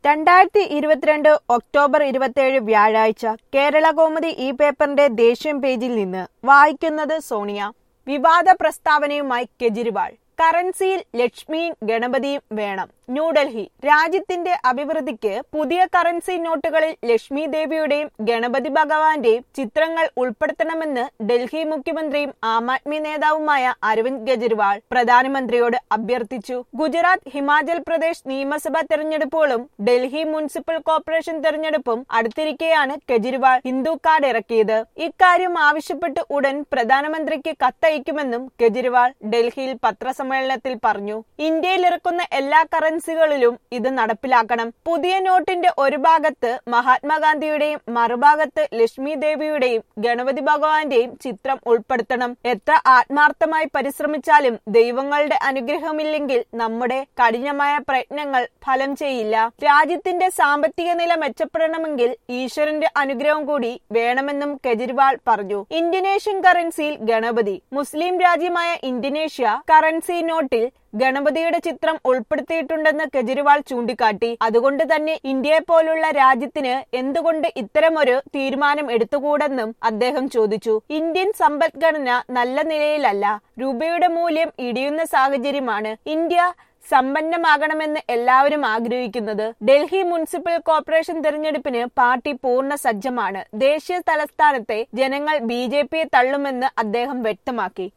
രണ്ടായിരത്തി ഇരുപത്തിരണ്ട് ഒക്ടോബർ ഇരുപത്തിയേഴ് വ്യാഴാഴ്ച കേരള കൗമുദി ഈ പേപ്പറിന്റെ ദേശീയം പേജിൽ നിന്ന് വായിക്കുന്നത് സോണിയ വിവാദ പ്രസ്താവനയുമായി കെജ്രിവാൾ കറൻസിയിൽ ലക്ഷ്മിയും ഗണപതിയും വേണം ന്യൂഡൽഹി രാജ്യത്തിന്റെ അഭിവൃദ്ധിക്ക് പുതിയ കറൻസി നോട്ടുകളിൽ ലക്ഷ്മി ദേവിയുടെയും ഗണപതി ഭഗവാന്റെയും ചിത്രങ്ങൾ ഉൾപ്പെടുത്തണമെന്ന് ഡൽഹി മുഖ്യമന്ത്രിയും ആം ആദ്മി നേതാവുമായ അരവിന്ദ് കെജ്രിവാൾ പ്രധാനമന്ത്രിയോട് അഭ്യർത്ഥിച്ചു ഗുജറാത്ത് ഹിമാചൽ പ്രദേശ് നിയമസഭാ തെരഞ്ഞെടുപ്പുകളും ഡൽഹി മുനിസിപ്പൽ കോർപ്പറേഷൻ തെരഞ്ഞെടുപ്പും അടുത്തിരിക്കെയാണ് കെജ്രിവാൾ ഹിന്ദു കാർഡ് ഇറക്കിയത് ഇക്കാര്യം ആവശ്യപ്പെട്ട് ഉടൻ പ്രധാനമന്ത്രിക്ക് കത്തയക്കുമെന്നും കെജ്രിവാൾ ഡൽഹിയിൽ പത്രസമ്മേളനത്തിൽ പറഞ്ഞു ഇന്ത്യയിൽ ഇറക്കുന്ന എല്ലാ കറൻസികളിലും ഇത് നടപ്പിലാക്കണം പുതിയ നോട്ടിന്റെ ഒരു ഭാഗത്ത് മഹാത്മാഗാന്ധിയുടെയും മറുഭാഗത്ത് ലക്ഷ്മി ദേവിയുടെയും ഗണപതി ഭഗവാന്റെയും ചിത്രം ഉൾപ്പെടുത്തണം എത്ര ആത്മാർത്ഥമായി പരിശ്രമിച്ചാലും ദൈവങ്ങളുടെ അനുഗ്രഹമില്ലെങ്കിൽ നമ്മുടെ കഠിനമായ പ്രയത്നങ്ങൾ ഫലം ചെയ്യില്ല രാജ്യത്തിന്റെ സാമ്പത്തിക നില മെച്ചപ്പെടണമെങ്കിൽ ഈശ്വരന്റെ അനുഗ്രഹം കൂടി വേണമെന്നും കെജ്രിവാൾ പറഞ്ഞു ഇന്തോനേഷ്യൻ കറൻസിയിൽ ഗണപതി മുസ്ലിം രാജ്യമായ ഇന്തോനേഷ്യ കറൻസി നോട്ടിൽ ഗണപതിയുടെ ചിത്രം ഉൾപ്പെടുത്തിയിട്ടുണ്ടെന്ന് കെജ്രിവാൾ ചൂണ്ടിക്കാട്ടി അതുകൊണ്ട് തന്നെ ഇന്ത്യയെ പോലുള്ള രാജ്യത്തിന് എന്തുകൊണ്ട് ഇത്തരമൊരു തീരുമാനം എടുത്തുകൂടെന്നും അദ്ദേഹം ചോദിച്ചു ഇന്ത്യൻ സമ്പദ്ഘടന നല്ല നിലയിലല്ല രൂപയുടെ മൂല്യം ഇടിയുന്ന സാഹചര്യമാണ് ഇന്ത്യ സമ്പന്നമാകണമെന്ന് എല്ലാവരും ആഗ്രഹിക്കുന്നത് ഡൽഹി മുനിസിപ്പൽ കോർപ്പറേഷൻ തെരഞ്ഞെടുപ്പിന് പാർട്ടി പൂർണ്ണ സജ്ജമാണ് ദേശീയ തലസ്ഥാനത്തെ ജനങ്ങൾ ബി തള്ളുമെന്ന് അദ്ദേഹം വ്യക്തമാക്കി